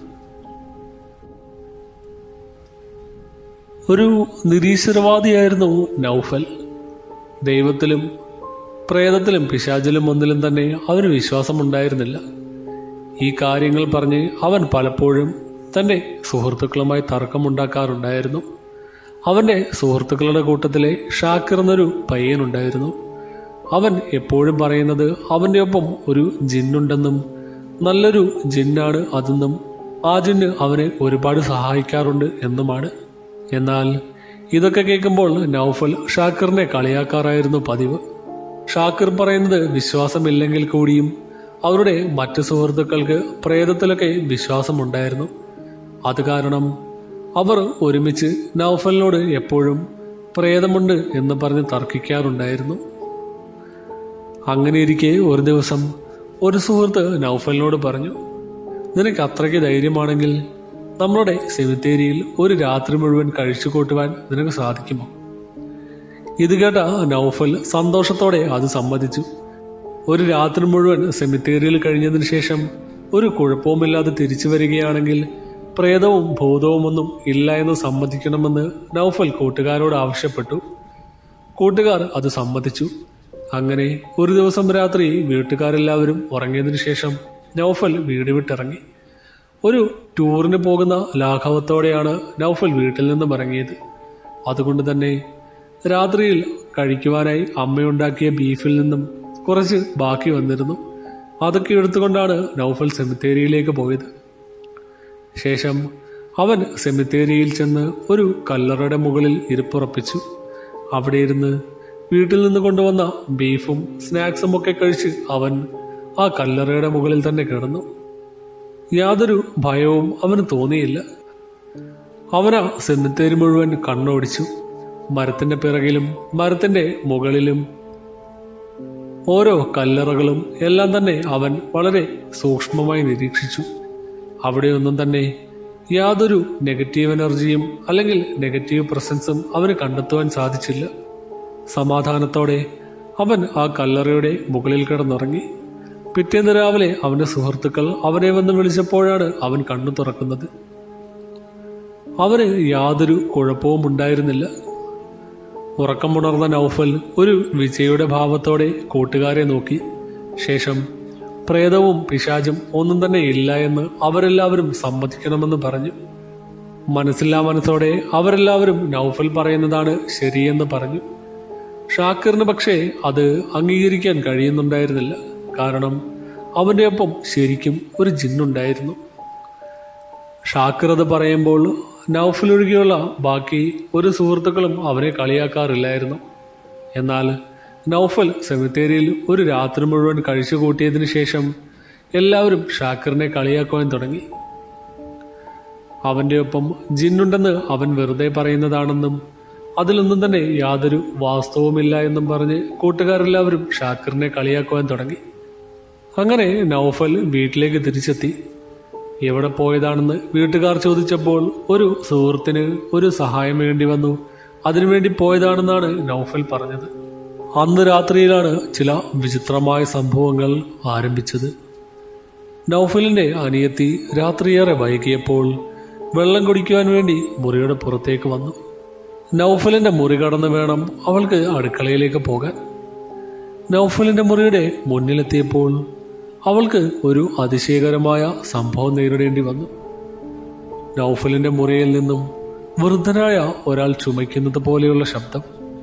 ഒരു നിരീശ്വരവാദിയായിരുന്നു നൗഫൽ ദൈവത്തിലും പ്രേതത്തിലും പിശാചിലും ഒന്നിലും തന്നെ അവന് വിശ്വാസമുണ്ടായിരുന്നില്ല ഈ കാര്യങ്ങൾ പറഞ്ഞ് അവൻ പലപ്പോഴും തന്റെ സുഹൃത്തുക്കളുമായി തർക്കമുണ്ടാക്കാറുണ്ടായിരുന്നു അവന്റെ സുഹൃത്തുക്കളുടെ കൂട്ടത്തിലെ ഷാക്കിർ എന്നൊരു പയ്യനുണ്ടായിരുന്നു അവൻ എപ്പോഴും പറയുന്നത് അവന്റെ ഒപ്പം ഒരു ജിന്നുണ്ടെന്നും നല്ലൊരു ജിന്നാണ് അതെന്നും ആ ജിന്ന് അവനെ ഒരുപാട് സഹായിക്കാറുണ്ട് എന്നുമാണ് എന്നാൽ ഇതൊക്കെ കേൾക്കുമ്പോൾ നൗഫൽ ഷാക്കിറിനെ കളിയാക്കാറായിരുന്നു പതിവ് ഷാക്കിർ പറയുന്നത് വിശ്വാസമില്ലെങ്കിൽ കൂടിയും അവരുടെ മറ്റു സുഹൃത്തുക്കൾക്ക് പ്രേതത്തിലൊക്കെ വിശ്വാസമുണ്ടായിരുന്നു അത് കാരണം അവർ ഒരുമിച്ച് നൗഫലിനോട് എപ്പോഴും പ്രേതമുണ്ട് എന്ന് പറഞ്ഞ് തർക്കിക്കാറുണ്ടായിരുന്നു അങ്ങനെയിരിക്കെ ഒരു ദിവസം ഒരു സുഹൃത്ത് നൗഫലിനോട് പറഞ്ഞു നിനക്ക് അത്രയ്ക്ക് ധൈര്യമാണെങ്കിൽ നമ്മളുടെ സെമിത്തേരിയിൽ ഒരു രാത്രി മുഴുവൻ കഴിച്ചു കൂട്ടുവാൻ നിനക്ക് സാധിക്കുമോ ഇത് കേട്ട നൗഫൽ സന്തോഷത്തോടെ അത് സമ്മതിച്ചു ഒരു രാത്രി മുഴുവൻ സെമിത്തേരിയിൽ കഴിഞ്ഞതിന് ശേഷം ഒരു കുഴപ്പവുമില്ലാതെ തിരിച്ചു വരികയാണെങ്കിൽ പ്രേതവും ഭൂതവുമൊന്നും ഇല്ല എന്ന് സമ്മതിക്കണമെന്ന് നൗഫൽ കൂട്ടുകാരോട് ആവശ്യപ്പെട്ടു കൂട്ടുകാർ അത് സമ്മതിച്ചു അങ്ങനെ ഒരു ദിവസം രാത്രി വീട്ടുകാരെല്ലാവരും ഉറങ്ങിയതിനു ശേഷം നൗഫൽ വീട് വിട്ടിറങ്ങി ഒരു ടൂറിന് പോകുന്ന ലാഘവത്തോടെയാണ് നൗഫൽ വീട്ടിൽ നിന്നും ഇറങ്ങിയത് അതുകൊണ്ട് തന്നെ രാത്രിയിൽ കഴിക്കുവാനായി അമ്മയുണ്ടാക്കിയ ബീഫിൽ നിന്നും കുറച്ച് ബാക്കി വന്നിരുന്നു അതൊക്കെ എടുത്തുകൊണ്ടാണ് നൗഫൽ സെമിത്തേരിയിലേക്ക് പോയത് ശേഷം അവൻ സെമിത്തേരിയിൽ ചെന്ന് ഒരു കല്ലറയുടെ മുകളിൽ ഇരിപ്പുറപ്പിച്ചു അവിടെ ഇരുന്ന് വീട്ടിൽ നിന്ന് കൊണ്ടുവന്ന ബീഫും സ്നാക്സും ഒക്കെ കഴിച്ച് അവൻ ആ കല്ലറയുടെ മുകളിൽ തന്നെ കിടന്നു യാതൊരു ഭയവും അവന് തോന്നിയില്ല അവനാ സെമിത്തേരി മുഴുവൻ കണ്ണോടിച്ചു മരത്തിന്റെ പിറകിലും മരത്തിന്റെ മുകളിലും ഓരോ കല്ലറകളും എല്ലാം തന്നെ അവൻ വളരെ സൂക്ഷ്മമായി നിരീക്ഷിച്ചു അവിടെയൊന്നും തന്നെ യാതൊരു നെഗറ്റീവ് എനർജിയും അല്ലെങ്കിൽ നെഗറ്റീവ് പ്രസൻസും അവന് കണ്ടെത്തുവാൻ സാധിച്ചില്ല സമാധാനത്തോടെ അവൻ ആ കല്ലറയുടെ മുകളിൽ കിടന്നുറങ്ങി പിറ്റേന്ന് രാവിലെ അവന്റെ സുഹൃത്തുക്കൾ അവനെ വന്ന് വിളിച്ചപ്പോഴാണ് അവൻ കണ്ണു തുറക്കുന്നത് അവന് യാതൊരു കുഴപ്പവും ഉണ്ടായിരുന്നില്ല ഉറക്കമുണർന്ന നൗഫൽ ഒരു വിജയുടെ ഭാവത്തോടെ കൂട്ടുകാരെ നോക്കി ശേഷം പ്രേതവും പിശാചും ഒന്നും തന്നെ ഇല്ല എന്ന് അവരെല്ലാവരും സമ്മതിക്കണമെന്ന് പറഞ്ഞു മനസ്സില്ലാ മനസ്സോടെ അവരെല്ലാവരും നൗഫൽ പറയുന്നതാണ് ശരിയെന്ന് പറഞ്ഞു ഷാക്കിറിന് പക്ഷേ അത് അംഗീകരിക്കാൻ കഴിയുന്നുണ്ടായിരുന്നില്ല കാരണം അവന്റെ ഒപ്പം ശരിക്കും ഒരു ജിന്നുണ്ടായിരുന്നു ഷാക്കിർ അത് പറയുമ്പോൾ നൗഫൽ ഒഴികെയുള്ള ബാക്കി ഒരു സുഹൃത്തുക്കളും അവനെ കളിയാക്കാറില്ലായിരുന്നു എന്നാൽ നൗഫൽ സെമിത്തേരിയിൽ ഒരു രാത്രി മുഴുവൻ കഴിച്ചു കൂട്ടിയതിനു ശേഷം എല്ലാവരും ഷാക്കിറിനെ കളിയാക്കുവാൻ തുടങ്ങി അവന്റെ ഒപ്പം ജിന്നുണ്ടെന്ന് അവൻ വെറുതെ പറയുന്നതാണെന്നും അതിലൊന്നും തന്നെ യാതൊരു വാസ്തവമില്ല എന്നും പറഞ്ഞ് കൂട്ടുകാരെല്ലാവരും ഷാക്കിറിനെ കളിയാക്കുവാൻ തുടങ്ങി അങ്ങനെ നൗഫൽ വീട്ടിലേക്ക് തിരിച്ചെത്തി എവിടെ പോയതാണെന്ന് വീട്ടുകാർ ചോദിച്ചപ്പോൾ ഒരു സുഹൃത്തിന് ഒരു സഹായം വേണ്ടി വന്നു അതിനുവേണ്ടി പോയതാണെന്നാണ് നൗഫൽ പറഞ്ഞത് അന്ന് രാത്രിയിലാണ് ചില വിചിത്രമായ സംഭവങ്ങൾ ആരംഭിച്ചത് നൗഫലിന്റെ അനിയത്തി രാത്രിയേറെ വൈകിയപ്പോൾ വെള്ളം കുടിക്കുവാൻ വേണ്ടി മുറിയുടെ പുറത്തേക്ക് വന്നു നൗഫലിന്റെ മുറി കടന്ന് വേണം അവൾക്ക് അടുക്കളയിലേക്ക് പോകാൻ നൗഫലിന്റെ മുറിയുടെ മുന്നിലെത്തിയപ്പോൾ അവൾക്ക് ഒരു അതിശയകരമായ സംഭവം നേരിടേണ്ടി വന്നു നൗഫലിന്റെ മുറിയിൽ നിന്നും വൃദ്ധനായ ഒരാൾ ചുമയ്ക്കുന്നത് പോലെയുള്ള ശബ്ദം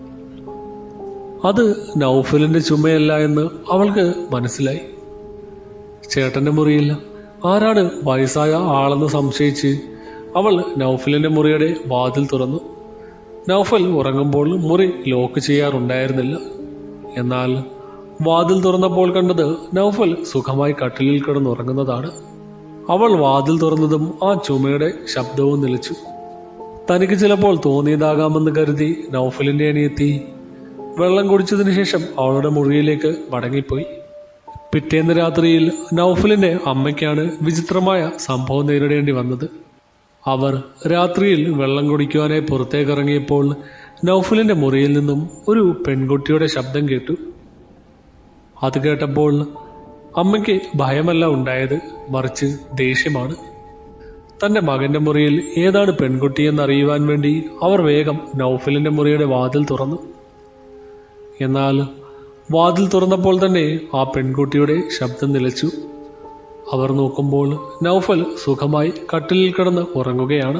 അത് നൗഫലിന്റെ ചുമയല്ല എന്ന് അവൾക്ക് മനസ്സിലായി ചേട്ടന്റെ മുറിയിൽ ആരാണ് വയസ്സായ ആളെന്ന് സംശയിച്ച് അവൾ നൗഫലിന്റെ മുറിയുടെ വാതിൽ തുറന്നു നൗഫൽ ഉറങ്ങുമ്പോൾ മുറി ലോക്ക് ചെയ്യാറുണ്ടായിരുന്നില്ല എന്നാൽ വാതിൽ തുറന്നപ്പോൾ കണ്ടത് നൗഫൽ സുഖമായി കട്ടിലിൽ കിടന്നുറങ്ങുന്നതാണ് അവൾ വാതിൽ തുറന്നതും ആ ചുമയുടെ ശബ്ദവും നിലച്ചു തനിക്ക് ചിലപ്പോൾ തോന്നിയതാകാമെന്ന് കരുതി നൗഫലിന്റെ അനിയെത്തി വെള്ളം കുടിച്ചതിന് ശേഷം അവളുടെ മുറിയിലേക്ക് മടങ്ങിപ്പോയി പിറ്റേന്ന് രാത്രിയിൽ നൗഫലിന്റെ അമ്മയ്ക്കാണ് വിചിത്രമായ സംഭവം നേരിടേണ്ടി വന്നത് അവർ രാത്രിയിൽ വെള്ളം കുടിക്കുവാനായി പുറത്തേക്കിറങ്ങിയപ്പോൾ നൗഫലിന്റെ മുറിയിൽ നിന്നും ഒരു പെൺകുട്ടിയുടെ ശബ്ദം കേട്ടു അത് കേട്ടപ്പോൾ അമ്മയ്ക്ക് ഭയമല്ല ഉണ്ടായത് മറിച്ച് ദേഷ്യമാണ് തന്റെ മകന്റെ മുറിയിൽ ഏതാണ് പെൺകുട്ടിയെന്ന് അറിയുവാൻ വേണ്ടി അവർ വേഗം നൗഫലിന്റെ മുറിയുടെ വാതിൽ തുറന്നു എന്നാൽ വാതിൽ തുറന്നപ്പോൾ തന്നെ ആ പെൺകുട്ടിയുടെ ശബ്ദം നിലച്ചു അവർ നോക്കുമ്പോൾ നൗഫൽ സുഖമായി കട്ടിലിൽ കിടന്ന് ഉറങ്ങുകയാണ്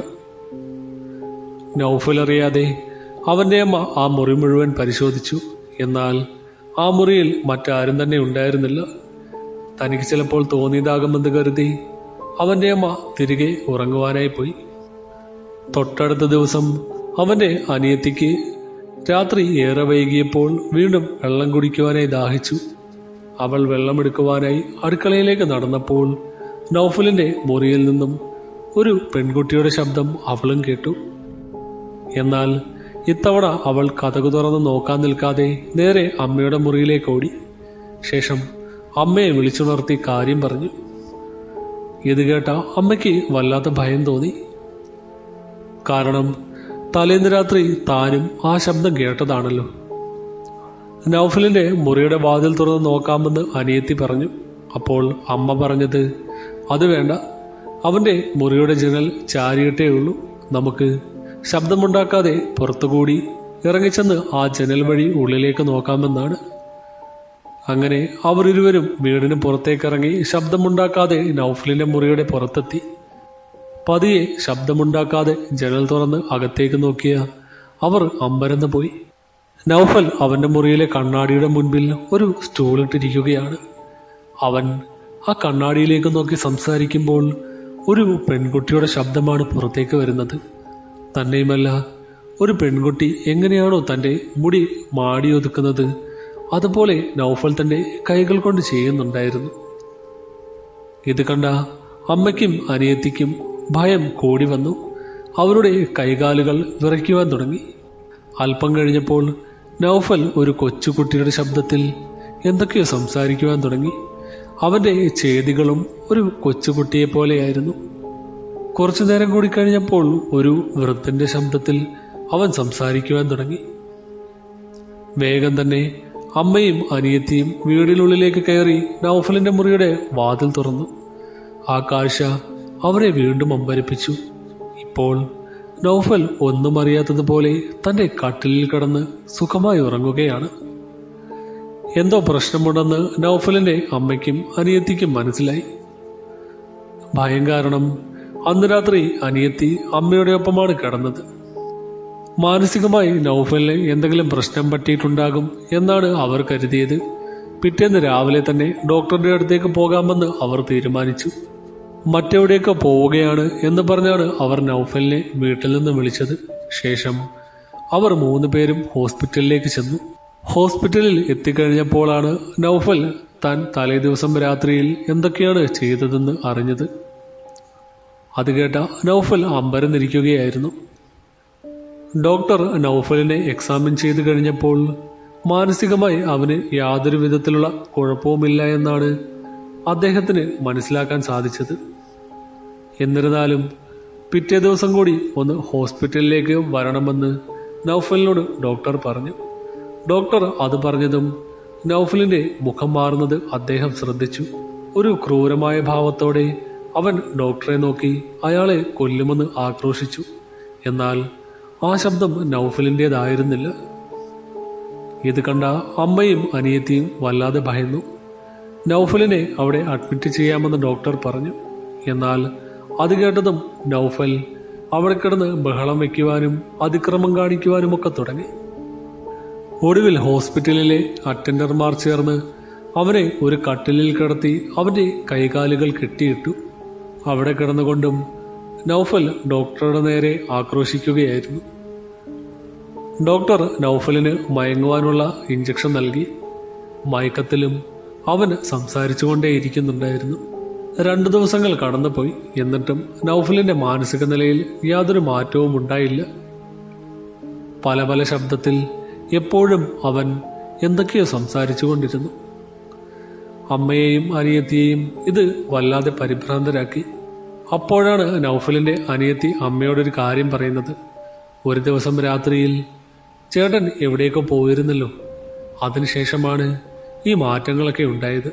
നൗഫൽ അറിയാതെ അവന്റെ അമ്മ ആ മുറി മുഴുവൻ പരിശോധിച്ചു എന്നാൽ ആ മുറിയിൽ മറ്റാരും തന്നെ ഉണ്ടായിരുന്നില്ല തനിക്ക് ചിലപ്പോൾ തോന്നിയതാകുമെന്ന് കരുതി അവന്റെ അമ്മ തിരികെ ഉറങ്ങുവാനായി പോയി തൊട്ടടുത്ത ദിവസം അവന്റെ അനിയത്തിക്ക് രാത്രി ഏറെ വൈകിയപ്പോൾ വീണ്ടും വെള്ളം കുടിക്കുവാനായി ദാഹിച്ചു അവൾ വെള്ളമെടുക്കുവാനായി അടുക്കളയിലേക്ക് നടന്നപ്പോൾ നൗഫലിന്റെ മുറിയിൽ നിന്നും ഒരു പെൺകുട്ടിയുടെ ശബ്ദം അവളും കേട്ടു എന്നാൽ ഇത്തവണ അവൾ കഥകു തുറന്ന് നോക്കാൻ നിൽക്കാതെ നേരെ അമ്മയുടെ മുറിയിലേക്ക് ഓടി ശേഷം അമ്മയെ വിളിച്ചുണർത്തി കാര്യം പറഞ്ഞു ഇത് കേട്ട അമ്മയ്ക്ക് വല്ലാത്ത ഭയം തോന്നി കാരണം തലേന്ന് രാത്രി താനും ആ ശബ്ദം കേട്ടതാണല്ലോ നൗഫലിന്റെ മുറിയുടെ വാതിൽ തുറന്ന് നോക്കാമെന്ന് അനിയത്തി പറഞ്ഞു അപ്പോൾ അമ്മ പറഞ്ഞത് അത് വേണ്ട അവന്റെ മുറിയുടെ ജനൽ ചാരിയിട്ടേ ഉള്ളൂ നമുക്ക് ശബ്ദമുണ്ടാക്കാതെ പുറത്തുകൂടി ഇറങ്ങിച്ചെന്ന് ആ ജനൽ വഴി ഉള്ളിലേക്ക് നോക്കാമെന്നാണ് അങ്ങനെ അവർ ഇരുവരും വീടിന് പുറത്തേക്കിറങ്ങി ശബ്ദമുണ്ടാക്കാതെ നൗഫലിന്റെ മുറിയുടെ പുറത്തെത്തി പതിയെ ശബ്ദമുണ്ടാക്കാതെ ജനൽ തുറന്ന് അകത്തേക്ക് നോക്കിയ അവർ അമ്പരന്ന് പോയി നൗഫൽ അവന്റെ മുറിയിലെ കണ്ണാടിയുടെ മുൻപിൽ ഒരു സ്റ്റൂളിട്ടിരിക്കുകയാണ് അവൻ ആ കണ്ണാടിയിലേക്ക് നോക്കി സംസാരിക്കുമ്പോൾ ഒരു പെൺകുട്ടിയുടെ ശബ്ദമാണ് പുറത്തേക്ക് വരുന്നത് തന്നെയുമല്ല ഒരു പെൺകുട്ടി എങ്ങനെയാണോ തൻ്റെ മുടി മാടിയൊതുക്കുന്നത് അതുപോലെ നൗഫൽ തന്റെ കൈകൾ കൊണ്ട് ചെയ്യുന്നുണ്ടായിരുന്നു ഇത് കണ്ട അമ്മയ്ക്കും അനിയത്തിക്കും ഭയം കൂടി വന്നു അവരുടെ കൈകാലുകൾ വിറയ്ക്കുവാൻ തുടങ്ങി അല്പം കഴിഞ്ഞപ്പോൾ നൗഫൽ ഒരു കൊച്ചുകുട്ടിയുടെ ശബ്ദത്തിൽ എന്തൊക്കെയോ സംസാരിക്കുവാൻ തുടങ്ങി അവന്റെ ചേതികളും ഒരു കൊച്ചുകുട്ടിയെ പോലെയായിരുന്നു കുറച്ചു നേരം കൂടി കഴിഞ്ഞപ്പോൾ ഒരു വൃദ്ധന്റെ ശബ്ദത്തിൽ അവൻ സംസാരിക്കുവാൻ തുടങ്ങി വേഗം തന്നെ അമ്മയും അനിയത്തിയും വീടിനുള്ളിലേക്ക് കയറി നൗഫലിന്റെ മുറിയുടെ വാതിൽ തുറന്നു ആ കാഴ്ച അവരെ വീണ്ടും അമ്പരിപ്പിച്ചു ഇപ്പോൾ നൗഫൽ ഒന്നും അറിയാത്തതുപോലെ തന്റെ കട്ടിലിൽ കിടന്ന് സുഖമായി ഉറങ്ങുകയാണ് എന്തോ പ്രശ്നമുണ്ടെന്ന് നൗഫലിന്റെ അമ്മയ്ക്കും അനിയത്തിക്കും മനസ്സിലായി ഭയം കാരണം അന്ന് രാത്രി അനിയത്തി അമ്മയുടെ ഒപ്പമാണ് കിടന്നത് മാനസികമായി നൗഫലിന് എന്തെങ്കിലും പ്രശ്നം പറ്റിയിട്ടുണ്ടാകും എന്നാണ് അവർ കരുതിയത് പിറ്റേന്ന് രാവിലെ തന്നെ ഡോക്ടറുടെ അടുത്തേക്ക് പോകാമെന്ന് അവർ തീരുമാനിച്ചു മറ്റെവിടെയൊക്കെ പോവുകയാണ് എന്ന് പറഞ്ഞാണ് അവർ നൗഫലിനെ വീട്ടിൽ നിന്ന് വിളിച്ചത് ശേഷം അവർ മൂന്ന് പേരും ഹോസ്പിറ്റലിലേക്ക് ചെന്നു ഹോസ്പിറ്റലിൽ എത്തിക്കഴിഞ്ഞപ്പോഴാണ് നൗഫൽ താൻ തലേ ദിവസം രാത്രിയിൽ എന്തൊക്കെയാണ് ചെയ്തതെന്ന് അറിഞ്ഞത് അത് കേട്ട നൗഫൽ അമ്പരന്നിരിക്കുകയായിരുന്നു ഡോക്ടർ നൗഫലിനെ എക്സാമിൻ ചെയ്തു കഴിഞ്ഞപ്പോൾ മാനസികമായി അവന് യാതൊരു വിധത്തിലുള്ള കുഴപ്പവുമില്ല എന്നാണ് അദ്ദേഹത്തിന് മനസ്സിലാക്കാൻ സാധിച്ചത് എന്നിരുന്നാലും പിറ്റേ ദിവസം കൂടി ഒന്ന് ഹോസ്പിറ്റലിലേക്ക് വരണമെന്ന് നൗഫലിനോട് ഡോക്ടർ പറഞ്ഞു ഡോക്ടർ അത് പറഞ്ഞതും നൗഫലിന്റെ മുഖം മാറുന്നത് അദ്ദേഹം ശ്രദ്ധിച്ചു ഒരു ക്രൂരമായ ഭാവത്തോടെ അവൻ ഡോക്ടറെ നോക്കി അയാളെ കൊല്ലുമെന്ന് ആക്രോശിച്ചു എന്നാൽ ആ ശബ്ദം നൗഫലിൻ്റെതായിരുന്നില്ല ഇത് കണ്ട അമ്മയും അനിയത്തിയും വല്ലാതെ ഭയന്നു നൗഫലിനെ അവിടെ അഡ്മിറ്റ് ചെയ്യാമെന്ന് ഡോക്ടർ പറഞ്ഞു എന്നാൽ അത് കേട്ടതും നൗഫൽ അവിടെ കിടന്ന് ബഹളം വയ്ക്കുവാനും അതിക്രമം കാണിക്കുവാനുമൊക്കെ തുടങ്ങി ഒടുവിൽ ഹോസ്പിറ്റലിലെ അറ്റൻഡർമാർ ചേർന്ന് അവനെ ഒരു കട്ടിലിൽ കിടത്തി അവന്റെ കൈകാലുകൾ കെട്ടിയിട്ടു അവിടെ കിടന്നുകൊണ്ടും നൗഫൽ ഡോക്ടറുടെ നേരെ ആക്രോശിക്കുകയായിരുന്നു ഡോക്ടർ നൗഫലിന് മയങ്ങുവാനുള്ള ഇഞ്ചക്ഷൻ നൽകി മയക്കത്തിലും അവൻ സംസാരിച്ചുകൊണ്ടേയിരിക്കുന്നുണ്ടായിരുന്നു രണ്ടു ദിവസങ്ങൾ കടന്നുപോയി എന്നിട്ടും നൗഫലിന്റെ മാനസിക നിലയിൽ യാതൊരു മാറ്റവും ഉണ്ടായില്ല പല പല ശബ്ദത്തിൽ എപ്പോഴും അവൻ എന്തൊക്കെയോ സംസാരിച്ചുകൊണ്ടിരുന്നു അമ്മയെയും അനിയത്തിയെയും ഇത് വല്ലാതെ പരിഭ്രാന്തരാക്കി അപ്പോഴാണ് നൗഫലിന്റെ അനിയത്തി അമ്മയോടൊരു കാര്യം പറയുന്നത് ഒരു ദിവസം രാത്രിയിൽ ചേട്ടൻ എവിടെയൊക്കെ പോയിരുന്നല്ലോ അതിനുശേഷമാണ് ഈ മാറ്റങ്ങളൊക്കെ ഉണ്ടായത്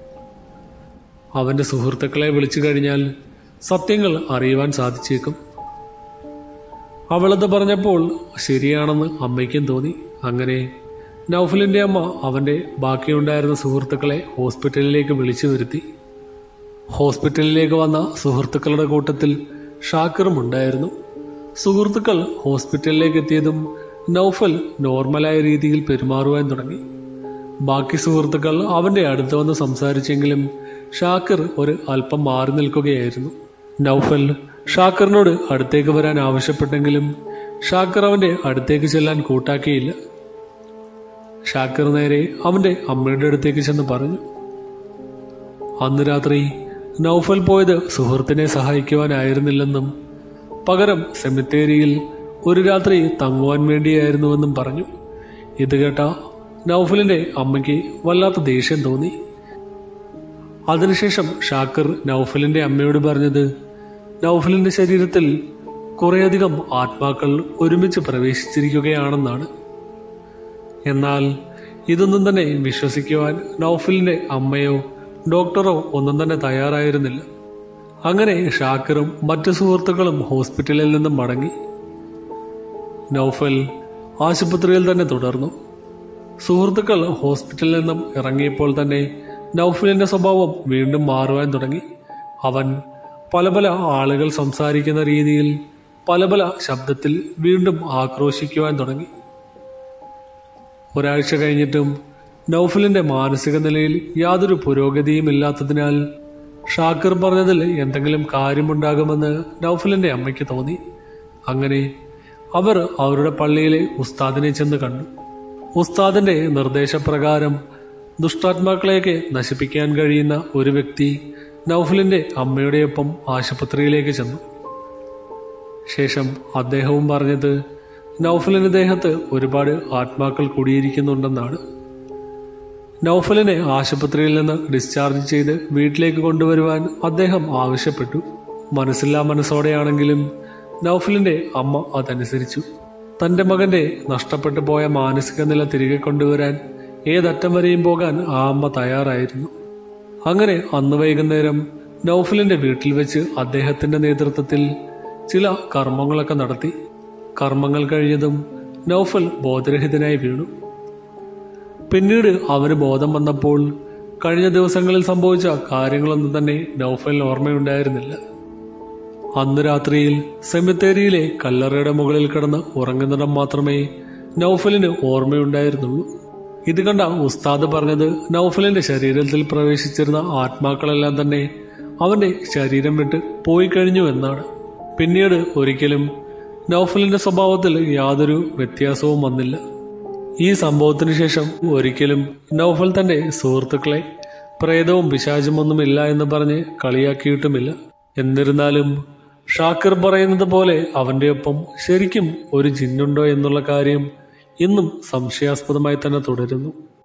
അവന്റെ സുഹൃത്തുക്കളെ വിളിച്ചു കഴിഞ്ഞാൽ സത്യങ്ങൾ അറിയുവാൻ സാധിച്ചേക്കും അവളത് പറഞ്ഞപ്പോൾ ശരിയാണെന്ന് അമ്മയ്ക്കും തോന്നി അങ്ങനെ നൗഫലിന്റെ അമ്മ അവന്റെ ബാക്കിയുണ്ടായിരുന്ന സുഹൃത്തുക്കളെ ഹോസ്പിറ്റലിലേക്ക് വിളിച്ചു വരുത്തി ഹോസ്പിറ്റലിലേക്ക് വന്ന സുഹൃത്തുക്കളുടെ കൂട്ടത്തിൽ ഷാക്കിറും ഉണ്ടായിരുന്നു സുഹൃത്തുക്കൾ ഹോസ്പിറ്റലിലേക്ക് എത്തിയതും നൗഫൽ നോർമലായ രീതിയിൽ പെരുമാറുവാൻ തുടങ്ങി ബാക്കി സുഹൃത്തുക്കൾ അവന്റെ അടുത്ത് വന്ന് സംസാരിച്ചെങ്കിലും ഷാക്കിർ ഒരു അല്പം മാറി നിൽക്കുകയായിരുന്നു നൗഫൽ ഷാക്കിറിനോട് അടുത്തേക്ക് വരാൻ ആവശ്യപ്പെട്ടെങ്കിലും ഷാക്കിർ അവന്റെ അടുത്തേക്ക് ചെല്ലാൻ കൂട്ടാക്കിയില്ല ഷാക്കിർ നേരെ അവന്റെ അമ്മയുടെ അടുത്തേക്ക് ചെന്ന് പറഞ്ഞു അന്ന് രാത്രി നൗഫൽ പോയത് സുഹൃത്തിനെ സഹായിക്കുവാനായിരുന്നില്ലെന്നും പകരം സെമിത്തേരിയിൽ ഒരു രാത്രി തങ്ങുവാൻ വേണ്ടിയായിരുന്നുവെന്നും പറഞ്ഞു ഇത് കേട്ട നൗഫലിന്റെ അമ്മയ്ക്ക് വല്ലാത്ത ദേഷ്യം തോന്നി അതിനുശേഷം ഷാക്കിർ നൗഫലിന്റെ അമ്മയോട് പറഞ്ഞത് നൗഫലിന്റെ ശരീരത്തിൽ കുറേയധികം ആത്മാക്കൾ ഒരുമിച്ച് പ്രവേശിച്ചിരിക്കുകയാണെന്നാണ് എന്നാൽ ഇതൊന്നും തന്നെ വിശ്വസിക്കുവാൻ നൗഫലിന്റെ അമ്മയോ ഡോക്ടറോ ഒന്നും തന്നെ തയ്യാറായിരുന്നില്ല അങ്ങനെ ഷാക്കിറും മറ്റു സുഹൃത്തുക്കളും ഹോസ്പിറ്റലിൽ നിന്നും മടങ്ങി നൗഫൽ ആശുപത്രിയിൽ തന്നെ തുടർന്നു സുഹൃത്തുക്കൾ ഹോസ്പിറ്റലിൽ നിന്നും ഇറങ്ങിയപ്പോൾ തന്നെ നൗഫലിന്റെ സ്വഭാവം വീണ്ടും മാറുവാൻ തുടങ്ങി അവൻ പല പല ആളുകൾ സംസാരിക്കുന്ന രീതിയിൽ പല പല ശബ്ദത്തിൽ വീണ്ടും ആക്രോശിക്കുവാൻ തുടങ്ങി ഒരാഴ്ച കഴിഞ്ഞിട്ടും നൗഫലിന്റെ മാനസിക നിലയിൽ യാതൊരു പുരോഗതിയും ഇല്ലാത്തതിനാൽ ഷാക്കിർ പറഞ്ഞതിൽ എന്തെങ്കിലും കാര്യമുണ്ടാകുമെന്ന് നൗഫലിന്റെ അമ്മയ്ക്ക് തോന്നി അങ്ങനെ അവർ അവരുടെ പള്ളിയിലെ ഉസ്താദിനെ ചെന്ന് കണ്ടു ഉസ്താദിന്റെ നിർദ്ദേശപ്രകാരം ദുഷ്ടാത്മാക്കളെയൊക്കെ നശിപ്പിക്കാൻ കഴിയുന്ന ഒരു വ്യക്തി നൗഫലിന്റെ അമ്മയുടെയൊപ്പം ആശുപത്രിയിലേക്ക് ചെന്നു ശേഷം അദ്ദേഹവും പറഞ്ഞത് നൗഫലിന്റെ ദേഹത്ത് ഒരുപാട് ആത്മാക്കൾ കുടിയിരിക്കുന്നുണ്ടെന്നാണ് നൗഫലിനെ ആശുപത്രിയിൽ നിന്ന് ഡിസ്ചാർജ് ചെയ്ത് വീട്ടിലേക്ക് കൊണ്ടുവരുവാൻ അദ്ദേഹം ആവശ്യപ്പെട്ടു മനസ്സില്ലാ മനസ്സോടെയാണെങ്കിലും നൗഫലിന്റെ അമ്മ അതനുസരിച്ചു തന്റെ മകന്റെ നഷ്ടപ്പെട്ടു പോയ മാനസിക നില തിരികെ കൊണ്ടുവരാൻ ഏതറ്റം വരെയും പോകാൻ ആ അമ്മ തയ്യാറായിരുന്നു അങ്ങനെ അന്ന് വൈകുന്നേരം നൗഫലിന്റെ വീട്ടിൽ വെച്ച് അദ്ദേഹത്തിന്റെ നേതൃത്വത്തിൽ ചില കർമ്മങ്ങളൊക്കെ നടത്തി കർമ്മങ്ങൾ കഴിഞ്ഞതും നൗഫൽ ബോധരഹിതനായി വീണു പിന്നീട് അവന് ബോധം വന്നപ്പോൾ കഴിഞ്ഞ ദിവസങ്ങളിൽ സംഭവിച്ച കാര്യങ്ങളൊന്നും തന്നെ നൗഫലിന് ഓർമ്മയുണ്ടായിരുന്നില്ല അന്ന് രാത്രിയിൽ സെമിത്തേരിയിലെ കല്ലറയുടെ മുകളിൽ കിടന്ന് ഉറങ്ങുന്നിടം മാത്രമേ നൗഫലിന് ഓർമ്മയുണ്ടായിരുന്നുള്ളൂ ഇത് കണ്ട ഉസ്താദ് പറഞ്ഞത് നൗഫലിന്റെ ശരീരത്തിൽ പ്രവേശിച്ചിരുന്ന ആത്മാക്കളെല്ലാം തന്നെ അവന്റെ ശരീരം വിട്ട് പോയി കഴിഞ്ഞു എന്നാണ് പിന്നീട് ഒരിക്കലും നൗഫലിന്റെ സ്വഭാവത്തിൽ യാതൊരു വ്യത്യാസവും വന്നില്ല ഈ സംഭവത്തിന് ശേഷം ഒരിക്കലും നൗഫൽ തന്റെ സുഹൃത്തുക്കളെ പ്രേതവും പിശാചുമൊന്നുമില്ല എന്ന് പറഞ്ഞ് കളിയാക്കിയിട്ടുമില്ല എന്നിരുന്നാലും ഷാക്കിർ പറയുന്നത് പോലെ അവന്റെ ഒപ്പം ശരിക്കും ഒരു ജിന്നുണ്ടോ എന്നുള്ള കാര്യം ഇന്നും സംശയാസ്പദമായി തന്നെ തുടരുന്നു